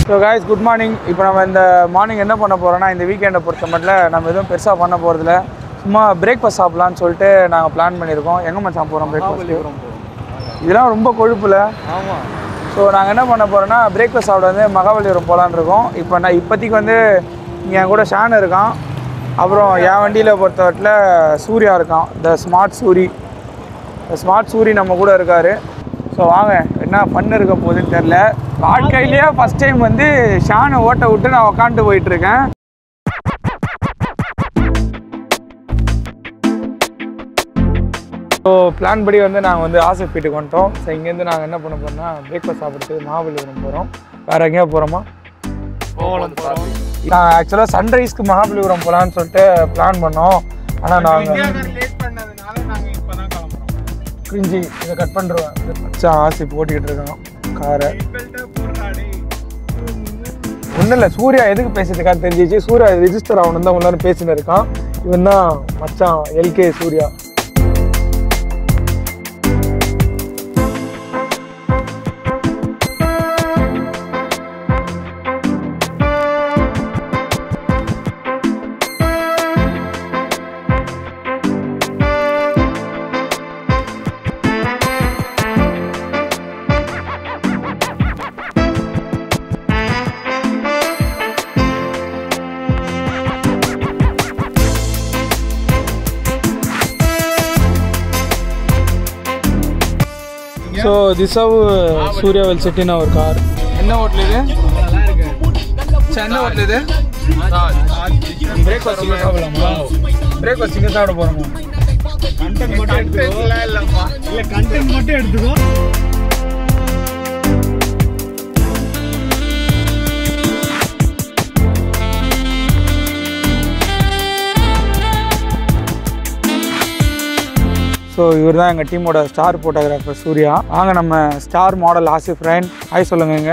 So guys good morning இப்போ நம்ம இந்த மார்னிங் என்ன பண்ண போகிறோம்னா இந்த வீக்கெண்டை பொறுத்த மட்டும் நம்ம எதுவும் பெருசாக பண்ண போகிறதில்ல சும்மா பிரேக்ஃபாஸ்ட் சாப்பிட்லான்னு சொல்லிட்டு நாங்கள் பிளான் பண்ணியிருக்கோம் எங்கே மச்சான் போகிறோம் பிரேக்ஃபாஸ்ட் இதெல்லாம் ரொம்ப கொழுப்புல ஆமாம் ஸோ நாங்கள் என்ன பண்ண போகிறோம்னா பிரேக்ஃபாஸ்ட் சாப்பிட வந்து மகாபலிபுரம் போகலான்னு இருக்கோம் இப்போ நான் இப்போதைக்கு வந்து இங்கே என் கூட ஷான் இருக்கான் அப்புறம் என் வண்டியில் பொறுத்தவரையில் சூர்யா இருக்கான் the smart Suri the smart Suri நம்ம கூட இருக்கார் ஸோ வாங்க என்ன ஃபன் இருக்க போகுதுன்னு தெரில வாழ்க்கையிலேயே ஃபஸ்ட் டைம் வந்து ஷானை ஓட்ட விட்டு நான் உக்காந்துட்டு போயிட்டுருக்கேன் ஸோ பிளான் படி வந்து நாங்கள் வந்து ஆசிப் வீட்டுக்கு வந்துட்டோம் ஸோ இங்கேருந்து நாங்கள் என்ன பண்ண போறோம்னா பிரேக்ஃபாஸ்ட் சாப்பிட்றதுக்கு மகாபலிபுரம் போகிறோம் வேறு எங்கேயா போகிறோமா கோவலம் போகிறோம் நாங்கள் ஆக்சுவலாக சன்ரைஸ்க்கு மகாபலிபுரம் போகலான்னு சொல்லிட்டு பிளான் பண்ணோம் ஆனால் நாங்கள் லேட் பண்ணதுனால நாங்கள் இப்போ தான் கிளம்புறோம் கிரிஞ்சி இதை கட் பண்ணுருவேன் மச்சான் ஆசிப் ஓட்டிக்கிட்டு இருக்கான் காரை ஒன்றும் இல்லை சூர்யா எதுக்கு பேசிட்டு தெரிஞ்சிச்சு சூர்யா ரிஜிஸ்டர் ஆகணும் தான் உள்ளார பேசின்னு இருக்கான் இவன் தான் மச்சான் LK Surya so this how Surya will sit in our car என்ன ஹோட்டல் இது சரி, என்ன ஹோட்டல் இது பிரேக்ஃபாஸ்ட் இங்கே சாப்பிடலாமா பிரேக்ஃபாஸ்ட் இங்கே சாப்பிட போகிறோமா கண்டென்ட் மட்டும் எடுத்துக்கோ இல்லைம்மா இல்லை கண்டென்ட் மட்டும் எடுத்துக்கோ ஸோ இவர் தான் எங்கள் டீமோட ஸ்டார் ஃபோட்டோகிராஃபர் சூர்யா வாங்க நம்ம ஸ்டார் மாடல் ஆசிஃப் ரைன் ஹாய் சொல்லுங்க இங்க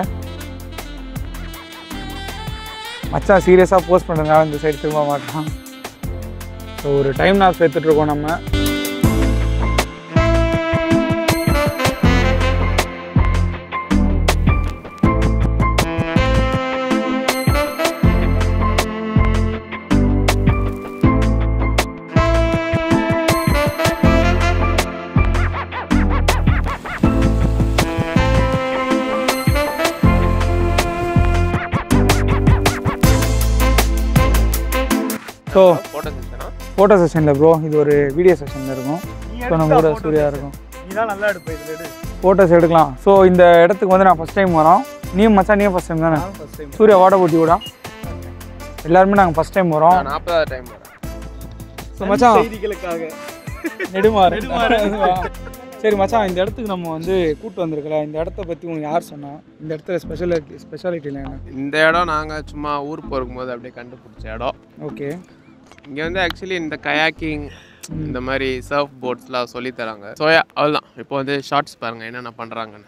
மச்சான் சீரியஸாக போஸ்ட் பண்ணுங்க இந்த சைடு திரும்ப மாட்டான் ஸோ ஒரு டைம் நாப்ஸ் எடுத்துகிட்டு இருக்கோம் நம்ம ஸோ ஃபோட்டோ சென்ஷனா ஃபோட்டோ செஷனில் ப்ரோ இது ஒரு வீடியோ செஷனில் இருக்கும் ஸோ நம்ம கூட சூர்யா இருக்கும் நீ தான் நல்லா எடுப்ப இதில் எடு ஃபோட்டோஸ் எடுக்கலாம் ஸோ இந்த இடத்துக்கு வந்து நான் ஃபஸ்ட் டைம் வரோம் நீ மச்சான் நீ ஃபஸ்ட் டைம் தானே ஃபஸ்ட் டைம் சூர்யா வாட போட்டி கூட எல்லாருமே நாங்கள் ஃபஸ்ட் டைம் வரோம் நாற்பதாவது டைம் வரேன் ஸோ மச்சான் செய்திகளுக்காக நெடுமாறு சரி மச்சான் இந்த இடத்துக்கு நம்ம வந்து கூட்டு வந்திருக்கல இந்த இடத்த பற்றி உங்களுக்கு யார் சொன்னா இந்த இடத்துல ஸ்பெஷாலிட்டி ஸ்பெஷாலிட்டியில் என்ன இந்த இடம் நாங்கள் சும்மா ஊர் போகும்போது அப்படியே கண்டுபிடிச்ச இடம் ஓகே இங்கே வந்து ஆக்சுவலி இந்த கயாக்கிங் இந்த மாதிரி சர்ஃப் போட்ஸ்லாம் சொல்லி தராங்க ஸோ அவ்வளோதான் இப்போ வந்து ஷார்ட்ஸ் பாருங்கள் என்னென்ன பண்ணுறாங்கன்னு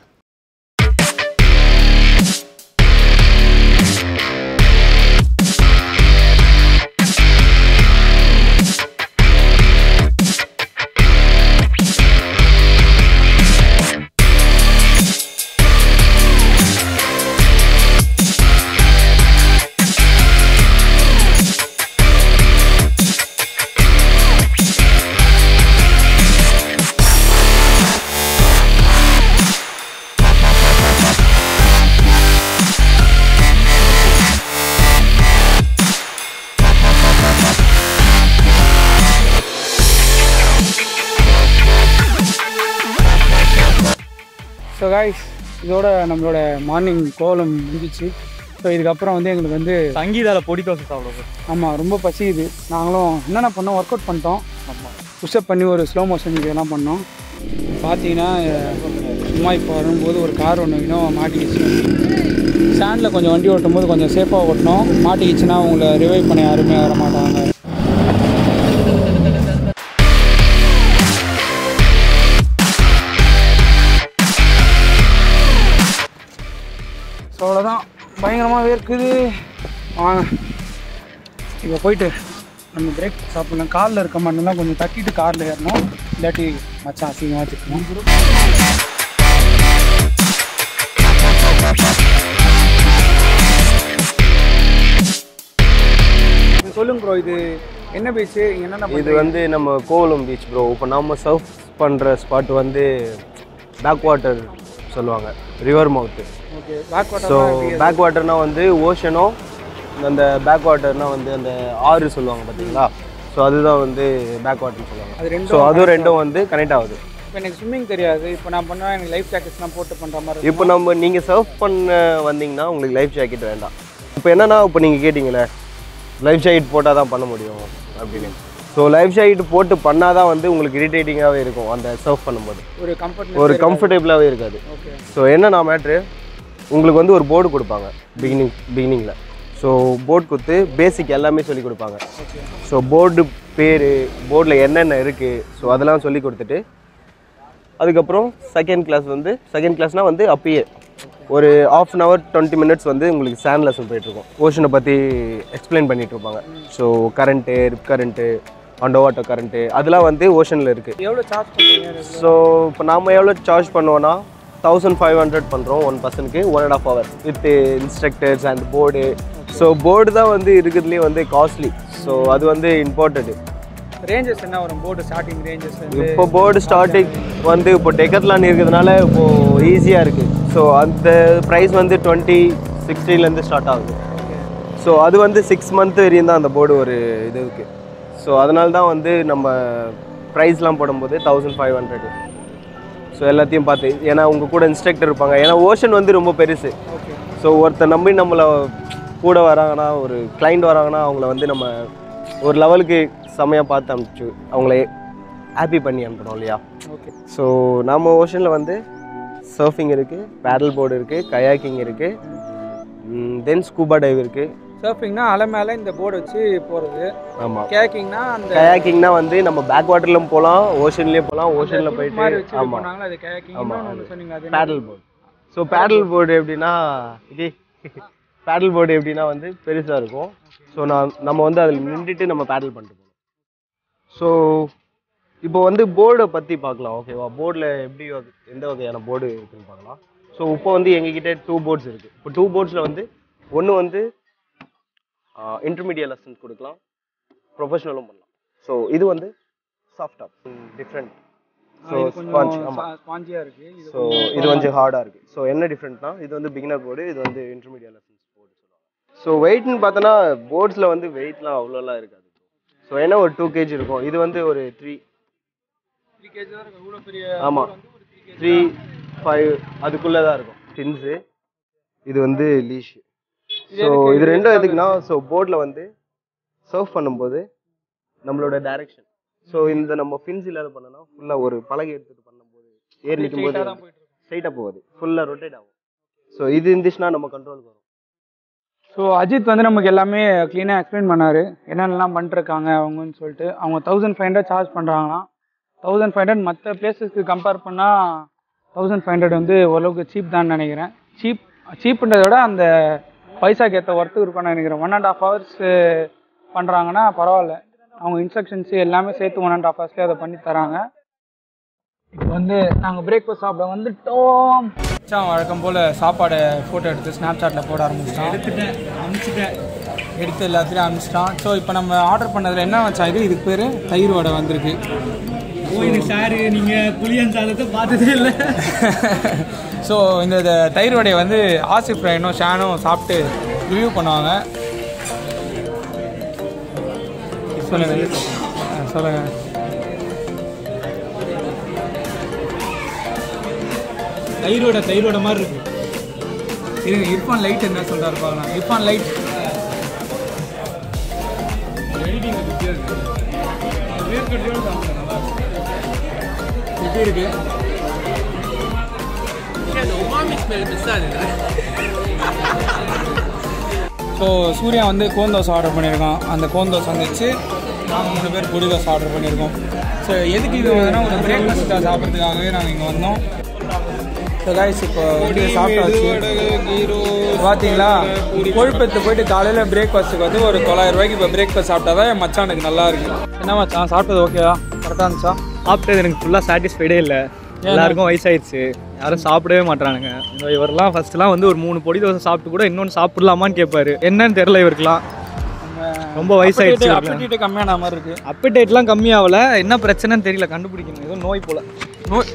ஸோ காய்ஸ் இதோட நம்மளோட மார்னிங் கோலம் முடிஞ்சிச்சு ஸோ இதுக்கப்புறம் வந்து எங்களுக்கு வந்து சங்கீதால பொடி தோசை சாப்பிட போகிறோம் ஆமாம் ரொம்ப பசியுது நாங்களும் என்னென்ன பண்ணோம் ஒர்க் அவுட் பண்ணிட்டோம் புஷ்அப் பண்ணி ஒரு ஸ்லோ மோஷன் இதெல்லாம் பண்ணோம் பார்த்தீங்கன்னா அஹ், சும்மா இப்போ வரும்போது ஒரு கார் ஒன்று இன்னும் மாட்டிக்கிச்சு ஸ்டாண்டில் கொஞ்சம் வண்டி ஓட்டும் போது கொஞ்சம் சேஃபாக ஓட்டணும் மாட்டிக்கிச்சுன்னா உங்களை ரிவைவ் பண்ண யாருமே வர மாட்டாங்க ஸோ அவ்வளோதான் பயங்கரமாக வேர்க்குது வாங்க இப்போ போயிட்டு நம்ம பிரேக் சாப்பிடலாம் காரில் இருக்க மண்ணெல்லாம் கொஞ்சம் தட்டிட்டு காரில் ஏறணும் இல்லாட்டி மச்சான் அசிங்கமாக திட்டணும் சொல்லுங்க ப்ரோ இது என்ன பீச் என்னென்ன இது வந்து நம்ம கோவலம் பீச் ப்ரோ இப்போ நம்ம சர்ஃப் பண்ணுற ஸ்பாட் வந்து பேக் வாட்டர் சொல்லுவாங்க river mouth okay back so back வாட்டர்னா வந்து ஓஷனும் அந்த பேக் வாட்டர்னா வந்து அந்த ஆறு சொல்லுவாங்க பார்த்தீங்களா ஸோ அதுதான் வந்து பேக் வாட்டர்னு சொல்லுவாங்க அது ரெண்டும் ஸோ அதுவும் ரெண்டும் வந்து கனெக்ட் ஆகுது இப்போ எனக்கு ஸ்விம்மிங் தெரியாது இப்போ நான் பண்ணா எனக்கு லைஃப் ஜாக்கெட்ஸ்லாம் போட்டு பண்ணுற மாதிரி இருக்கும். இப்போ நம்ம நீங்கள் சர்ஃப் பண்ண வந்தீங்கன்னா உங்களுக்கு லைஃப் ஜாக்கெட் வேண்டாம் இப்போ என்னன்னா இப்போ நீங்கள் கேட்டிங்களே லைஃப் ஜாக்கெட் போட்டால் தான் பண்ண முடியும் அப்படின்னு ஸோ லைஃப் ஜாக்கெட் போட்டு பண்ணால் தான் வந்து உங்களுக்கு இரிட்டேட்டிங்காகவே இருக்கும் அந்த சர்ஃப் பண்ணும்போது ஒரு கம்ஃபர்ட் ஒரு கம்ஃபர்டபுளாகவே இருக்காது ஓகே ஸோ என்னன்னா மேட்ரு உங்களுக்கு வந்து ஒரு போர்டு கொடுப்பாங்க பிகினிங் பிகினிங்கில் ஸோ போர்டு கொடுத்து பேசிக் எல்லாமே சொல்லி கொடுப்பாங்க ஸோ போர்டு பேர் போர்டில் என்னென்ன இருக்குது ஸோ அதெல்லாம் சொல்லி கொடுத்துட்டு அதுக்கப்புறம் செகண்ட் கிளாஸ் வந்து செகண்ட் கிளாஸ்னால் வந்து அப்பயே ஒரு half an hour twenty minutes வந்து உங்களுக்கு சேண்ட் லெசன் போயிட்டுருக்கும் ஓஷனை பற்றி எக்ஸ்பிளைன் பண்ணிட்டு இருப்பாங்க so current rip current under water current அதெல்லாம் வந்து ஓஷனில் இருக்குது எவ்வளோ சார்ஜ் பண்ணுறீங்க ஸோ இப்போ நாம எவ்வளோ சார்ஜ் பண்ணுவோன்னா தௌசண்ட் ஃபைவ் ஹண்ட்ரட் பண்ணுறோம் ஒன் பர்சனுக்கு one and half hour with instructors and board so board தான் வந்து இருக்கிறதுலே வந்து காஸ்ட்லி ஸோ அது வந்து இம்பார்ட்டன்ட் ரேஞ்சஸ் என்ன வரும் போர்டு ஸ்டார்டிங் ரேஞ்சஸ் இப்போ போர்டு ஸ்டார்டிங் வந்து இப்போ டெக்கத்லான் இருக்கிறதுனால இப்போது ஈஸியாக இருக்குது ஸோ அந்த ப்ரைஸ் வந்து டுவெண்ட்டி சிக்ஸ்டிலேருந்து ஸ்டார்ட் ஆகுது ஸோ அது வந்து சிக்ஸ் மந்த் வரையும் தான் அந்த போர்டு ஒரு இது இருக்குது ஸோ அதனால தான் வந்து நம்ம ப்ரைஸ்லாம் போடும்போது தௌசண்ட் ஃபைவ் ஹண்ட்ரட் ஸோ எல்லாத்தையும் பார்த்து ஏன்னா உங்கள் கூட இன்ஸ்ட்ரக்டர் இருப்பாங்க ஏன்னா ஓஷன் வந்து ரொம்ப பெருசு ஓகே ஸோ ஒருத்தர் நம்பி நம்மளை கூட வராங்கன்னா ஒரு கிளைண்ட் வராங்கன்னா அவங்கள வந்து நம்ம ஒரு லெவலுக்கு செம்மையாக பார்த்து அனுப்பிச்சு அவங்கள ஹாப்பி பண்ணி அனுப்பணும் இல்லையா ஓகே ஸோ நம்ம ஓஷனில் வந்து சர்ஃபிங் இருக்குது பேடல் போர்டு இருக்குது கயாக்கிங் இருக்குது தென் ஸ்கூபா டைவ் இருக்குது சர்ஃபிங்னா அலை மேலே இந்த போர்டு வச்சு போகிறது ஆமாம் கேக்கிங்னா அந்த கயாக்கிங்னா வந்து நம்ம பேக் வாட்டர்லையும் போகலாம் ஓஷன்லேயே போகலாம் ஓஷனில் மாதிரி போயிட்டு வச்சு ஆமாம் போனாங்களா அது கேக்கிங் ஆமா, இன்னொன்று சொன்னீங்க அது paddle board so paddle board எப்படின்னா இது பேடல் போர்டு எப்படின்னா வந்து பெருசாக இருக்கும் ஸோ நான் நம்ம வந்து அதில் நின்றுட்டு நம்ம பேடல் பண்ணிட்டு போகணும் ஸோ இப்போ வந்து போர்டை பற்றி பார்க்கலாம் ஓகேவா போர்டில் எப்படி வகை- எந்த வகையான போர்டு இருக்குன்னு பார்க்கலாம் ஸோ இப்போ வந்து எங்ககிட்ட டூ போர்ட்ஸ் இருக்குது இப்போ டூ போர்ட்ஸில் வந்து ஒன்று வந்து இன்டர்மீடியட் லெசன்ஸ் கொடுக்கலாம் ப்ரொஃபஷனலும் பண்ணலாம் ஸோ இது வந்து soft top different so sponge ஆமாம் ஸ்பாஞ்சியாக இருக்குது இது ஸோ இது கொஞ்சம் ஹார்டாக இருக்குது ஸோ என்ன டிஃப்ரெண்ட்னா இது வந்து பிகினர் போர்டு இது வந்து இன்டர்மீடியட் லெசன்ஸ் போர்டு சொல்லுவாங்க ஸோ வெயிட்னு பார்த்தோன்னா போர்ட்ஸில் வந்து வெயிட்லாம் அவ்வளோலாம் இருக்காது ஸோ என்ன ஒரு டூ கேஜி இருக்கும் இது வந்து ஒரு த்ரீ த்ரீ கேஜி தான் இருக்கும் இவ்வளோ பெரிய ஆமாம் த்ரீ ஃபைவ் அதுக்குள்ளே தான் இருக்கும் டின்ஸு இது வந்து லீஷ் ஸோ இது ரெண்டும் எதுக்குன்னா ஸோ போர்டில் வந்து சர்வ் பண்ணும்போது நம்மளோட டைரக்ஷன் ஸோ இந்த நம்ம ஃபின்ஸ் இல்லாத பண்ணனா ஃபுல்லாக ஒரு பலகை எடுத்துகிட்டு பண்ணும்போது ஏறி நிற்கும்போது தான் போயிட்டு இருக்கும் ஸ்ட்ரைட்டாக போகாது ஃபுல்லாக ரொட்டேட் ஆகும் ஸோ இது இருந்துச்சுன்னா நம்ம கண்ட்ரோலுக்கு வரும் ஸோ அஜித் வந்து நமக்கு எல்லாமே க்ளீனாக எக்ஸ்பிளைன் பண்ணார் என்னென்னலாம் பண்ணிருக்காங்க அவங்கன்னு சொல்லிட்டு அவங்க தௌசண்ட் ஃபைவ் ஹண்ட்ரட் சார்ஜ் பண்ணுறாங்களாம் தௌசண்ட் ஃபைவ் ஹண்ட்ரட் மற்ற பிளேசஸ்க்கு கம்பேர் பண்ணால் தௌசண்ட் ஃபைவ் ஹண்ட்ரட் வந்து ஓரளவுக்கு சீப் தான் நினைக்கிறேன் சீப் சீப்புன்றதை விட அந்த பைசாக்கு ஏற்ற ஒர்த்து இருக்கும்னு நினைக்கிறேன் ஒன் அண்ட் ஆஃப் ஹவர்ஸ் பண்ணுறாங்கன்னா பரவாயில்ல அவங்க இன்ஸ்ட்ரக்ஷன்ஸ் எல்லாமே சேர்த்து ஒன் அண்ட் ஆஃப் ஹவர்ஸ்லேயே அதை பண்ணி தராங்க இப்போ வந்து நாங்கள் பிரேக்ஃபாஸ்ட் சாப்பிட வந்துட்டோம் மச்சான் வழக்கம் போல் சாப்பாடை ஃபோட்டோ எடுத்து ஸ்னாப் சாட்டில் போட ஆரம்பிச்சிட்டோம் எடுத்துட்டேன் அனுப்பிச்சிட்டேன் எடுத்து எல்லாத்துலேயும் அனுப்பிச்சிட்டான் ஸோ இப்போ நம்ம ஆர்டர் பண்ணதில் என்ன வச்சா இது இதுக்கு பேர் தயிர் வடை வந்திருக்கு ஓ இது சாரு நீங்க புளியன் சாதத்தை பார்த்ததே இல்லை ஸோ இந்த இந்த தயிர் வடையை வந்து ஆசிஃப் ரைனும் ஷானும் சாப்பிட்டு ரிவ்யூ பண்ணுவாங்க சொல்லுங்க ஆ, சொல்லுங்க தயிரோட தயிரோட மாதிரி இருக்கு இருங்க இர்ஃபான் லைட் என்ன சொல்றாரு பார்க்கலாம் இர்ஃபான் லைட் எப்படி இருக்கு ஸோ சூர்யா வந்து கோந்தோஸ் ஆர்டர் பண்ணியிருக்கான் அந்த கோந்தோஸ் வந்துச்சு நாங்கள் மூணு பேர் பொடி தோசை ஆர்டர் பண்ணியிருக்கோம் ஸோ எதுக்கு இது வந்தோன்னா ஒரு பிரேக்ஃபாஸ்ட்டாக சாப்பிட்றதுக்காகவே நாங்கள் இங்கே வந்தோம் ஸோ கைஸ் இப்போ வீடியோ சாப்பிட்டாச்சு பார்த்தீங்களா கொழுப்பெத்து போயிட்டு காலையில் பிரேக்ஃபாஸ்ட்டுக்கு வந்து ஒரு தொள்ளாயிரம் ரூபாய்க்கு இப்போ பிரேக்ஃபாஸ்ட் சாப்பிட்டா தான் என் மச்சானுக்கு நல்லா இருக்கு என்ன மச்சான் சாப்பிட்டது ஓகேவா கரெக்டாக இருந்துச்சா சாப்பிட்டது எனக்கு ஃபுல்லாக சாட்டிஸ்ஃபைடே இல்லை எல்லாருக்கும் வயசாயிடுச்சு யாரும் சாப்பிடவே மாட்டானுங்க இந்த இவரெல்லாம் ஃபர்ஸ்ட்லாம் வந்து ஒரு மூணு பொடி தோசை சாப்பிட்டு கூட இன்னொன்று சாப்பிடலாமான்னு கேட்பாரு என்னன்னு தெரில இவருக்குலாம் நம்ம ரொம்ப வயசாயிடுச்சு இவருக்குலாம். அப்பீட்டு கம்மியான மாதிரி இருக்கு அப்படைட்லாம் கம்மியாகல என்ன பிரச்சனைன்னு தெரியல கண்டுபிடிக்கணும் ஏதோ நோய் போல நோய்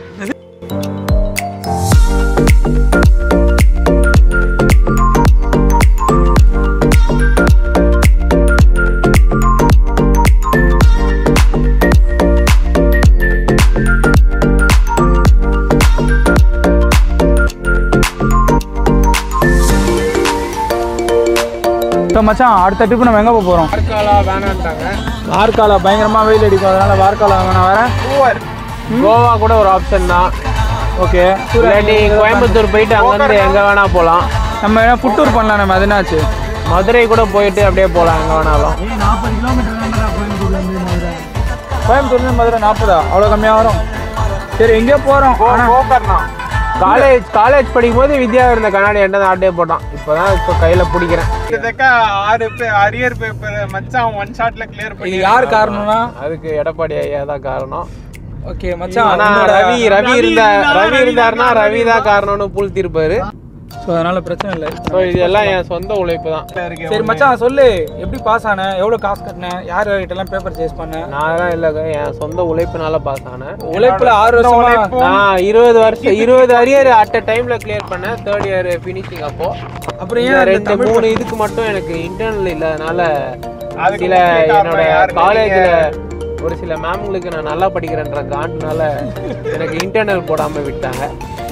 இப்போ மச்சான் அடுத்த ட்ரிப்பு நம்ம எங்கே போக போகிறோம் வார்க்காலா வேணான்ட்டாங்க வார்க்காலா பயங்கரமாக வெயில் அடிக்கும் அதனால வார்க்காலா வேணாம் வேற கோவா கூட ஒரு ஆப்ஷன் தான் ஓகே இல்லாட்டி கோயம்புத்தூர் போயிட்டு அங்கேருந்து எங்கே வேணா போகலாம் நம்ம என்ன ஃபுட் டூர் பண்ணலாம் நம்ம அது என்னாச்சு மதுரை கூட போயிட்டு அப்படியே போகலாம் எங்கே வேணாலும் கோயம்புத்தூர்லேருந்து மதுரை நாற்பதா அவ்வளோ கம்மியாக வரும் சரி எங்கேயோ போகிறோம் ஆனால் காலேஜ் காலேஜ் படிக்கும்போது வித்யா இருந்த கண்ணாடி என்கிட்ட ஆட்டே போட்டான் இப்போதான் இப்போ கையில் பிடிக்கிறேன் கிட்டத்தட்ட ஆறு அரியர் பேப்பர் மச்சான் ஒன் ஷாட்ல கிளியர் இது யார் காரணம்னா அதுக்கு எடப்பாடி ஐயா தான் காரணம் ஓகே மச்சான் ஆனா உன்னோட- ரவி ரவி இருந்தா ரவி இருந்தாருன்னா ரவி தான் காரணம்னு புல் தீர்ப்பாரு ஸோ அதனால பிரச்சனை இல்லை ஸோ இது எல்லாம் என் சொந்த உழைப்பு தான் சரி மச்சான் சொல்லு எப்படி பாஸ் ஆன எவ்வளோ காசு கட்டினேன் யார் யார்கிட்டலாம் பேப்பர் சேஸ் பண்ணேன் நான் தான் இல்லைங்க என் சொந்த உழைப்புனால பாஸ் ஆனேன் உழைப்புல ஆறு வருஷமா நான் இருபது வருஷம் இருபது அரியர் அட் அ டைம்ல கிளியர் பண்ணேன் தேர்ட் இயர் ஃபினிஷிங் அப்போ அப்புறம் இந்த ஏன் அந்த ரெண்டு தமிழ் மூணு இதுக்கு மட்டும் எனக்கு இன்டர்னல் இல்லாதனால அதுக்கு சில முக்கிய காரணம் என்னோட யாருன்னு காலேஜ்ல ஒரு சில மேம்களுக்கு நான் நல்லா படிக்கிறேன்ற காண்டுனால எனக்கு இன்டர்னல் போடாம விட்டாங்க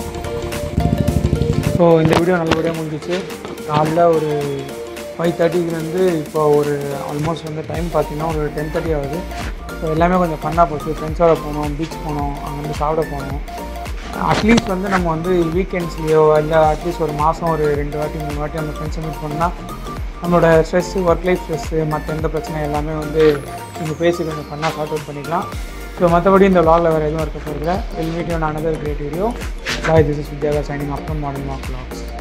ஸோ இந்த வீடியோ நல்லபடியாக முடிஞ்சிச்சு காலைல ஒரு ஃபைவ் தேர்ட்டிக்குலேருந்து இப்போ ஒரு ஆல்மோஸ்ட் வந்து டைம் பார்த்தீங்கன்னா ஒரு டென் தேர்ட்டி ஆகுது ஸோ எல்லாமே கொஞ்சம் ஃபன்னாக போச்சு ஃப்ரெண்ட்ஸோட போனோம் பீச் போனோம் அங்கே வந்து சாப்பிட போனோம் அட்லீஸ்ட் வந்து நம்ம வந்து வீக்கெண்ட்ஸ்லேயோ இல்லை அட்லீஸ்ட் ஒரு மாதம் ஒரு ரெண்டு வாட்டி மூணு வாட்டி அந்த ஃப்ரெண்ட்ஸை மீட் பண்ணால் நம்மளோட ஸ்ட்ரெஸ்ஸு ஒர்க் லைஃப் ஸ்ட்ரெஸ்ஸு மற்ற எந்த பிரச்சனை எல்லாமே வந்து நீங்கள் பேசி கொஞ்சம் ஃபன்னாக சார்ட் அவுட் பண்ணிக்கலாம் ஸோ மற்றபடி இந்த vlogல வேறு எதுவும் இருக்க போகிறதில்ல well meet you another great video bye this is வித்யாகா signing up from modern mark vlogs